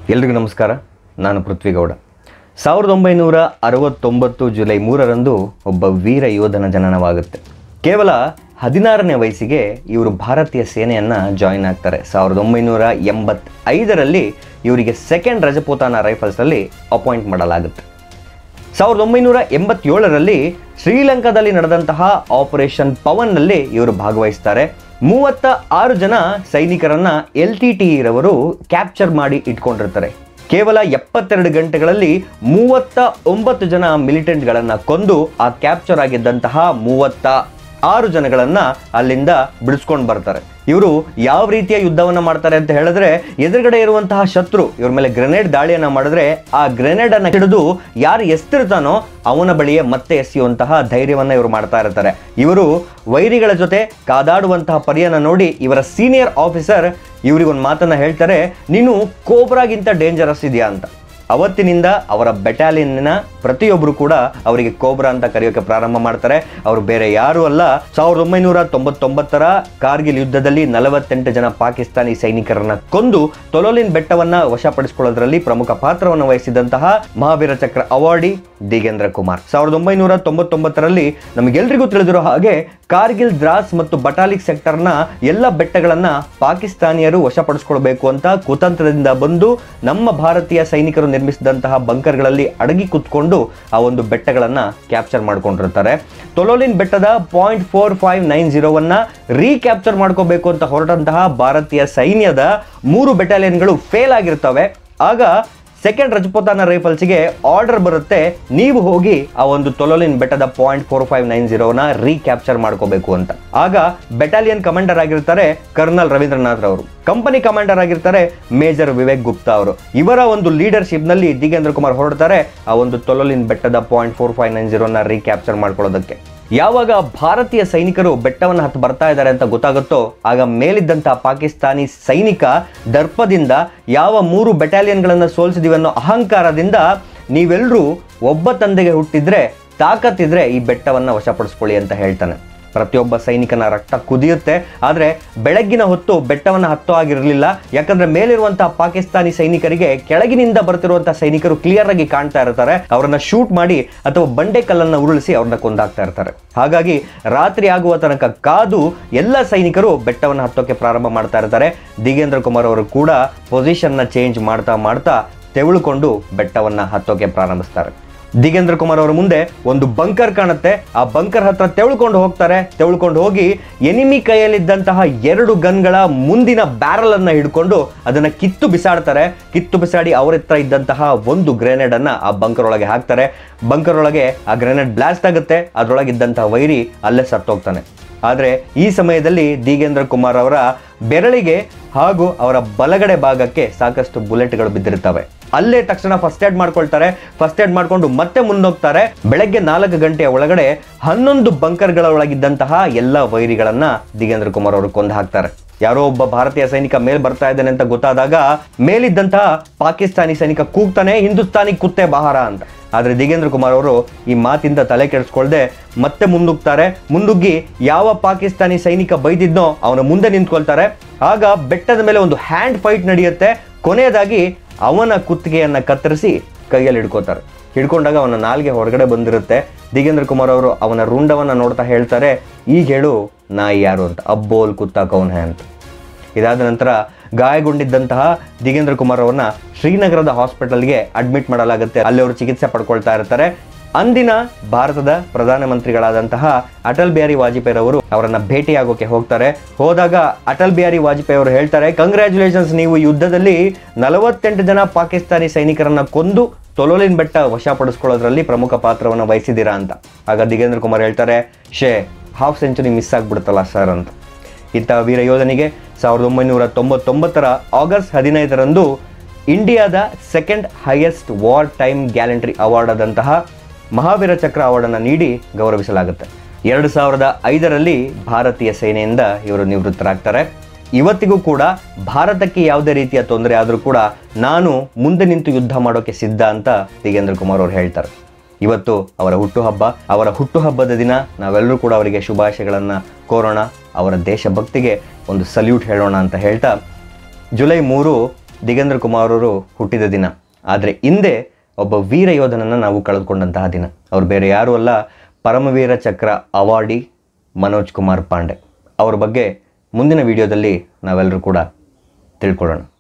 ಎಲ್ರಿಗೂ ನಮಸ್ಕಾರ ನಾನು ಪೃಥ್ವಿಗೌಡ ಸಾವಿರದ ಒಂಬೈನೂರ ಅರವತ್ತೊಂಬತ್ತು ಜುಲೈ ಮೂರರಂದು ಒಬ್ಬ ವೀರ ಯೋಧನ ಜನನವಾಗುತ್ತೆ ಕೇವಲ ಹದಿನಾರನೇ ವಯಸ್ಸಿಗೆ ಇವರು ಭಾರತೀಯ ಸೇನೆಯನ್ನು ಜಾಯಿನ್ ಆಗ್ತಾರೆ ಸಾವಿರದ ಒಂಬೈನೂರ ಎಂಬತ್ತೈದರಲ್ಲಿ ಇವರಿಗೆ ಸೆಕೆಂಡ್ ರಜಪೂತಾನ ರೈಫಲ್ಸಲ್ಲಿ ಅಪಾಯಿಂಟ್ ಮಾಡಲಾಗುತ್ತೆ ಸಾವಿರದ ಒಂಬೈನೂರ ಎಂಬತ್ತೇಳರಲ್ಲಿ ಶ್ರೀಲಂಕಾದಲ್ಲಿ ನಡೆದಂತಹ ಆಪರೇಷನ್ ಪವನ್ನಲ್ಲಿ ಇವರು ಭಾಗವಹಿಸ್ತಾರೆ ಮೂವತ್ತ ಆರು ಜನ ಸೈನಿಕರನ್ನ ಎಲ್ ಟಿ ಟಿ ರವರು ಕ್ಯಾಪ್ಚರ್ ಮಾಡಿ ಇಟ್ಕೊಂಡಿರ್ತಾರೆ ಕೇವಲ ಎಪ್ಪತ್ತೆರಡು ಗಂಟೆಗಳಲ್ಲಿ ಮೂವತ್ತ ಒಂಬತ್ತು ಜನ ಮಿಲಿಟೆಂಟ್ಗಳನ್ನು ಕೊಂದು ಆ ಕ್ಯಾಪ್ಚರ್ ಆಗಿದ್ದಂತಹ ಮೂವತ್ತ ಆರು ಜನಗಳನ್ನ ಅಲ್ಲಿಂದ ಬಿಡಿಸ್ಕೊಂಡು ಬರ್ತಾರೆ ಇವರು ಯಾವ ರೀತಿಯ ಯುದ್ಧವನ್ನ ಮಾಡ್ತಾರೆ ಅಂತ ಹೇಳಿದ್ರೆ ಎದುರುಗಡೆ ಇರುವಂತಹ ಶತ್ರು ಇವ್ರ ಮೇಲೆ ಗ್ರೆನೇಡ್ ದಾಳಿಯನ್ನ ಮಾಡಿದ್ರೆ ಆ ಗ್ರೆನೇಡ್ ಅನ್ನ ಹಿಡಿದು ಯಾರು ಎಸ್ತಿರ್ತಾನೋ ಅವನ ಬಳಿಯೇ ಮತ್ತೆ ಎಸೆಯುವಂತಹ ಧೈರ್ಯವನ್ನ ಇವರು ಮಾಡ್ತಾ ಇರ್ತಾರೆ ಇವರು ವೈರಿಗಳ ಜೊತೆ ಕಾದಾಡುವಂತಹ ಪರಿಯನ್ನ ನೋಡಿ ಇವರ ಸೀನಿಯರ್ ಆಫೀಸರ್ ಇವ್ರಿಗೊಂದು ಮಾತನ್ನ ಹೇಳ್ತಾರೆ ನೀನು ಕೋಬ್ರಾಗಿಂತ ಡೇಂಜರಸ್ ಇದೆಯಾ ಅಂತ ಅವತ್ತಿನಿಂದ ಅವರ ಬೆಟಾಲಿಯನ್ನ ಪ್ರತಿಯೊಬ್ಬರು ಕೂಡ ಅವರಿಗೆ ಕೋಬ್ರಾ ಅಂತ ಕರೆಯೋಕೆ ಪ್ರಾರಂಭ ಮಾಡ್ತಾರೆ ಅವರು ಬೇರೆ ಯಾರು ಅಲ್ಲ ಸಾವಿರದ ಒಂಬೈನೂರ ತೊಂಬತ್ತೊಂಬತ್ತರ ಕಾರ್ಗಿಲ್ ಯುದ್ಧದಲ್ಲಿ ನಲವತ್ತೆಂಟು ಜನ ಪಾಕಿಸ್ತಾನಿ ಸೈನಿಕರನ್ನ ಕೊಂದು ತೊಲೋಲಿನ್ ಬೆಟ್ಟವನ್ನ ವಶಪಡಿಸಿಕೊಳ್ಳೋದ್ರಲ್ಲಿ ಪ್ರಮುಖ ಪಾತ್ರವನ್ನು ವಹಿಸಿದಂತಹ ಮಹಾವೀರ ಚಕ್ರ ಅವಾರ್ಡಿ ದಿಗೇಂದ್ರ ಕುಮಾರ್ ಸಾವಿರದ ಒಂಬೈನೂರ ತೊಂಬತ್ತೊಂಬತ್ತರಲ್ಲಿ ನಮಗೆಲ್ರಿಗೂ ತಿಳಿದಿರೋ ಹಾಗೆ ಕಾರ್ಗಿಲ್ ದ್ರಾಸ್ ಮತ್ತು ಬಟಾಲಿಕ್ ಸೆಕ್ಟರ್ನ ಎಲ್ಲ ಬೆಟ್ಟಗಳನ್ನ ಪಾಕಿಸ್ತಾನಿಯರು ವಶಪಡಿಸಿಕೊಳ್ಬೇಕು ಅಂತ ಕುತಂತ್ರದಿಂದ ಬಂದು ನಮ್ಮ ಭಾರತೀಯ ಸೈನಿಕರು ನಿರ್ಮಿಸಿದಂತಹ ಬಂಕರ್ಗಳಲ್ಲಿ ಅಡಗಿ ಕುತ್ಕೊಂಡು ಆ ಒಂದು ಬೆಟ್ಟಗಳನ್ನ ಕ್ಯಾಪ್ಚರ್ ಮಾಡ್ಕೊಂಡಿರ್ತಾರೆ ತೊಲೋಲಿನ್ ಬೆಟ್ಟದ ಪಾಯಿಂಟ್ ಫೋರ್ ಫೈವ್ ನೈನ್ ಜೀರೋವನ್ನ ರೀಕ್ಯಾಪ್ಚರ್ ಮಾಡ್ಕೋಬೇಕು ಅಂತ ಹೊರಟಂತಹ ಭಾರತೀಯ ಸೈನ್ಯದ ಮೂರು ಬೆಟಾಲಿಯನ್ಗಳು ಫೇಲ್ ಆಗಿರ್ತವೆ ಆಗ ಸೆಕೆಂಡ್ ರಜಪೂತಾನ ರೈಫಲ್ಸ್ಗೆ ಆರ್ಡರ್ ಬರುತ್ತೆ ನೀವು ಹೋಗಿ ಆ ಒಂದು ತೊಲೋಲಿನ್ ಬೆಟ್ಟದ ಪಾಯಿಂಟ್ ಫೋರ್ ಫೈವ್ ನೈನ್ ಜೀರೋನ ರೀಕ್ಯಾಪ್ಚರ್ ಮಾಡ್ಕೋಬೇಕು ಅಂತ ಆಗ ಬೆಟಾಲಿಯನ್ ಕಮಾಂಡರ್ ಆಗಿರ್ತಾರೆ ಕರ್ನಲ್ ರವೀಂದ್ರನಾಥ್ ಅವರು ಕಂಪನಿ ಕಮಾಂಡರ್ ಆಗಿರ್ತಾರೆ ಮೇಜರ್ ವಿವೇಕ್ ಗುಪ್ತಾ ಅವರು ಇವರ ಒಂದು ಲೀಡರ್ಶಿಪ್ ನಲ್ಲಿ ದಿಗೇಂದ್ರ ಕುಮಾರ್ ಹೊರಡ್ತಾರೆ ಆ ಒಂದು ತೊಲೋಲಿನ್ ಬೆಟ್ಟದ ಪಾಯಿಂಟ್ ಫೋರ್ ಫೈವ್ ನೈನ್ ಜೀರೋನ ರೀಕ್ಯಾಪ್ಚರ್ ಮಾಡ್ಕೊಳ್ಳೋದಕ್ಕೆ ಯಾವಾಗ ಭಾರತೀಯ ಸೈನಿಕರು ಬೆಟ್ಟವನ್ನು ಹತ್ತು ಬರ್ತಾ ಇದ್ದಾರೆ ಅಂತ ಗೊತ್ತಾಗುತ್ತೋ ಆಗ ಮೇಲಿದ್ದಂತಹ ಪಾಕಿಸ್ತಾನಿ ಸೈನಿಕ ದರ್ಪದಿಂದ ಯಾವ ಮೂರು ಬೆಟಾಲಿಯನ್ಗಳನ್ನು ಸೋಲಿಸಿದೀವಿ ಅನ್ನೋ ಅಹಂಕಾರದಿಂದ ನೀವೆಲ್ಲರೂ ಒಬ್ಬ ತಂದೆಗೆ ಹುಟ್ಟಿದ್ರೆ ತಾಕತ್ತಿದ್ರೆ ಈ ಬೆಟ್ಟವನ್ನು ವಶಪಡಿಸ್ಕೊಳ್ಳಿ ಅಂತ ಹೇಳ್ತಾನೆ ಪ್ರತಿಯೊಬ್ಬ ಸೈನಿಕನ ರಕ್ತ ಕುದಿಯುತ್ತೆ ಆದರೆ ಬೆಳಗ್ಗಿನ ಹೊತ್ತು ಬೆಟ್ಟವನ್ನು ಹತ್ತೋ ಆಗಿರಲಿಲ್ಲ ಯಾಕಂದ್ರೆ ಮೇಲಿರುವಂತಹ ಪಾಕಿಸ್ತಾನಿ ಸೈನಿಕರಿಗೆ ಕೆಳಗಿನಿಂದ ಬರ್ತಿರುವಂತಹ ಸೈನಿಕರು ಕ್ಲಿಯರ್ ಆಗಿ ಕಾಣ್ತಾ ಇರ್ತಾರೆ ಅವರನ್ನ ಶೂಟ್ ಮಾಡಿ ಅಥವಾ ಬಂಡೆ ಕಲ್ಲನ್ನ ಉರುಳಿಸಿ ಅವ್ರನ್ನ ಕೊಂದಾಕ್ತಾ ಇರ್ತಾರೆ ಹಾಗಾಗಿ ರಾತ್ರಿ ಆಗುವ ತನಕ ಕಾದು ಎಲ್ಲ ಸೈನಿಕರು ಬೆಟ್ಟವನ್ನು ಹತ್ತೋಕೆ ಪ್ರಾರಂಭ ಮಾಡ್ತಾ ಇರ್ತಾರೆ ದಿಗೇಂದ್ರ ಕುಮಾರ್ ಅವರು ಕೂಡ ಪೊಸಿಷನ್ನ ಚೇಂಜ್ ಮಾಡ್ತಾ ಮಾಡ್ತಾ ತೆವಳುಕೊಂಡು ಬೆಟ್ಟವನ್ನ ಹತ್ತೋಕೆ ಪ್ರಾರಂಭಿಸ್ತಾರೆ ದಿಗೇಂದ್ರ ಕುಮಾರ್ ಅವರ ಮುಂದೆ ಒಂದು ಬಂಕರ್ ಕಾಣುತ್ತೆ ಆ ಬಂಕರ್ ಹತ್ರ ತೆವಳ್ಕೊಂಡು ಹೋಗ್ತಾರೆ ತೆವಳ್ಕೊಂಡು ಹೋಗಿ ಎನಿಮಿ ಕೈಯಲ್ಲಿದ್ದಂತಹ ಎರಡು ಗನ್ಗಳ ಮುಂದಿನ ಬ್ಯಾರಲ್ ಅನ್ನ ಹಿಡ್ಕೊಂಡು ಅದನ್ನ ಕಿತ್ತು ಬಿಸಾಡ್ತಾರೆ ಕಿತ್ತು ಬಿಸಾಡಿ ಅವ್ರ ಹತ್ರ ಇದ್ದಂತಹ ಒಂದು ಗ್ರೆನೇಡ್ ಅನ್ನ ಆ ಬಂಕರ್ ಒಳಗೆ ಹಾಕ್ತಾರೆ ಬಂಕರ್ ಒಳಗೆ ಆ ಗ್ರೆನೇಡ್ ಬ್ಲಾಸ್ಟ್ ಆಗುತ್ತೆ ಅದ್ರೊಳಗಿದ್ದಂತಹ ವೈರಿ ಅಲ್ಲೇ ಸತ್ತೋಗ್ತಾನೆ ಆದರೆ ಈ ಸಮಯದಲ್ಲಿ ದಿಗೇಂದ್ರ ಕುಮಾರ್ ಅವರ ಬೆರಳಿಗೆ ಹಾಗೂ ಅವರ ಬಲಗಡೆ ಭಾಗಕ್ಕೆ ಸಾಕಷ್ಟು ಬುಲೆಟ್ಗಳು ಬಿದ್ದಿರ್ತವೆ ಅಲ್ಲೇ ತಕ್ಷಣ ಫಸ್ಟ್ ಏಡ್ ಮಾಡ್ಕೊಳ್ತಾರೆ ಫಸ್ಟ್ ಏಡ್ ಮಾಡ್ಕೊಂಡು ಮತ್ತೆ ಮುಂದೋಗ್ತಾರೆ ಬೆಳಗ್ಗೆ ನಾಲ್ಕು ಗಂಟೆಯ ಒಳಗಡೆ ಹನ್ನೊಂದು ಬಂಕರ್ಗಳ ಒಳಗಿದ್ದಂತಹ ಎಲ್ಲ ವೈರಿಗಳನ್ನ ದಿಗೇಂದ್ರ ಕುಮಾರ್ ಅವರು ಕೊಂದು ಹಾಕ್ತಾರೆ ಯಾರೋ ಒಬ್ಬ ಭಾರತೀಯ ಸೈನಿಕ ಮೇಲ್ ಬರ್ತಾ ಇದ್ದಾನೆ ಅಂತ ಗೊತ್ತಾದಾಗ ಮೇಲಿದ್ದಂತಹ ಪಾಕಿಸ್ತಾನಿ ಸೈನಿಕ ಕೂಗ್ತಾನೆ ಹಿಂದೂಸ್ತಾನಿ ಕುತ್ತೆ ಬಹಾರ ಅಂತ ಆದ್ರೆ ದಿಗೇಂದ್ರ ಕುಮಾರ್ ಅವರು ಈ ಮಾತಿಂದ ತಲೆ ಕೆಡಿಸ್ಕೊಳ್ದೆ ಮತ್ತೆ ಮುಂದುಗ್ತಾರೆ ಮುಂದುಗ್ಗಿ ಯಾವ ಪಾಕಿಸ್ತಾನಿ ಸೈನಿಕ ಬೈದಿದ್ನೋ ಅವನ ಮುಂದೆ ನಿಂತ್ಕೊಳ್ತಾರೆ ಆಗ ಬೆಟ್ಟದ ಮೇಲೆ ಒಂದು ಹ್ಯಾಂಡ್ ಫೈಟ್ ನಡೆಯುತ್ತೆ ಕೊನೆಯದಾಗಿ ಅವನ ಕುತ್ತಿಗೆಯನ್ನ ಕತ್ತರಿಸಿ ಕೈಯಲ್ಲಿ ಹಿಡ್ಕೋತಾರೆ ಹಿಡ್ಕೊಂಡಾಗ ಅವನ ನಾಲ್ಗೆ ಹೊರಗಡೆ ಬಂದಿರುತ್ತೆ ದಿಗೇಂದ್ರ ಕುಮಾರ್ ಅವರು ಅವನ ರುಂಡವನ್ನ ನೋಡ್ತಾ ಹೇಳ್ತಾರೆ ಈಗ ಹೇಳು ನಾಯಿ ಯಾರು ಅಂತ ಅಬ್ಬೋಲ್ ಕುತ್ತ ಕೌನ್ ಹೇ ಅಂತ ಇದಾದ ನಂತರ ಗಾಯಗೊಂಡಿದ್ದಂತಹ ದಿಗೇಂದ್ರ ಕುಮಾರ್ ಅವ್ರನ್ನ ಶ್ರೀನಗರದ ಹಾಸ್ಪಿಟಲ್ಗೆ ಅಡ್ಮಿಟ್ ಮಾಡಲಾಗುತ್ತೆ ಅಲ್ಲಿ ಅವರು ಚಿಕಿತ್ಸೆ ಪಡ್ಕೊಳ್ತಾ ಇರ್ತಾರೆ ಅಂದಿನ ಭಾರತದ ಪ್ರಧಾನಮಂತ್ರಿಗಳಾದಂತಹ ಅಟಲ್ ಬಿಹಾರಿ ವಾಜಪೇಯಿ ಅವರು ಅವರನ್ನ ಭೇಟಿಯಾಗೋಕೆ ಹೋಗ್ತಾರೆ ಹೋದಾಗ ಅಟಲ್ ಬಿಹಾರಿ ವಾಜಪೇಯಿ ಅವರು ಹೇಳ್ತಾರೆ ಕಂಗ್ರ್ಯಾಚುಲೇಷನ್ಸ್ ನೀವು ಯುದ್ಧದಲ್ಲಿ ನಲವತ್ತೆಂಟು ಜನ ಪಾಕಿಸ್ತಾನಿ ಸೈನಿಕರನ್ನ ಕೊಂದು ತೊಲೋಲಿನ್ ಬೆಟ್ಟ ವಶಪಡಿಸ್ಕೊಳ್ಳೋದ್ರಲ್ಲಿ ಪ್ರಮುಖ ಪಾತ್ರವನ್ನು ವಹಿಸಿದ್ದೀರಾ ಅಂತ ಆಗ ದಿಗೇಂದ್ರ ಕುಮಾರ್ ಹೇಳ್ತಾರೆ ಶೇ ಹಾಫ್ ಸೆಂಚುರಿ ಮಿಸ್ ಆಗ್ಬಿಡುತ್ತಲ್ಲ ಸರ್ ಅಂತ ಇಂತಹ ವೀರ ಯೋಧನಿಗೆ ಸಾವಿರದ ಒಂಬೈನೂರ ತೊಂಬತ್ತೊಂಬತ್ತರ ಆಗಸ್ಟ್ ಹದಿನೈದರಂದು ಇಂಡಿಯಾದ second highest war time gallantry award ಆದಂತಹ ಮಹಾವೀರ ಚಕ್ರ ಅವಾರ್ಡನ್ನು ನೀಡಿ ಗೌರವಿಸಲಾಗುತ್ತೆ ಎರಡು ಸಾವಿರದ ಐದರಲ್ಲಿ ಭಾರತೀಯ ಸೇನೆಯಿಂದ ಇವರು ನಿವೃತ್ತರಾಗ್ತಾರೆ ಇವತ್ತಿಗೂ ಕೂಡ ಭಾರತಕ್ಕೆ ಯಾವುದೇ ರೀತಿಯ ತೊಂದರೆ ಆದರೂ ಕೂಡ ನಾನು ಮುಂದೆ ನಿಂತು ಯುದ್ಧ ಮಾಡೋಕೆ ಸಿದ್ಧ ಅಂತ ದಿಗೇಂದ್ರ ಕುಮಾರ್ ಅವರು ಹೇಳ್ತಾರೆ ಇವತ್ತು ಅವರ ಹುಟ್ಟುಹಬ್ಬ ಅವರ ಹುಟ್ಟುಹಬ್ಬದ ದಿನ ನಾವೆಲ್ಲರೂ ಕೂಡ ಅವರಿಗೆ ಶುಭಾಶಯಗಳನ್ನು ಕೋರೋಣ ಅವರ ದೇಶಭಕ್ತಿಗೆ ಒಂದು ಸಲ್ಯೂಟ್ ಹೇಳೋಣ ಅಂತ ಹೇಳ್ತಾ ಜುಲೈ ಮೂರು ದಿಗೇಂದ್ರ ಕುಮಾರ್ ಅವರು ಹುಟ್ಟಿದ ದಿನ ಆದರೆ ಹಿಂದೆ ಒಬ್ಬ ವೀರ ಯೋಧನನ್ನು ನಾವು ಕಳೆದುಕೊಂಡಂತಹ ದಿನ ಅವ್ರು ಬೇರೆ ಯಾರೂ ಅಲ್ಲ ಪರಮವೀರ ಚಕ್ರ ಅವಾರ್ಡಿ ಮನೋಜ್ ಕುಮಾರ್ ಪಾಂಡೆ ಅವ್ರ ಬಗ್ಗೆ ಮುಂದಿನ ವಿಡಿಯೋದಲ್ಲಿ ನಾವೆಲ್ಲರೂ ಕೂಡ ತಿಳ್ಕೊಳ್ಳೋಣ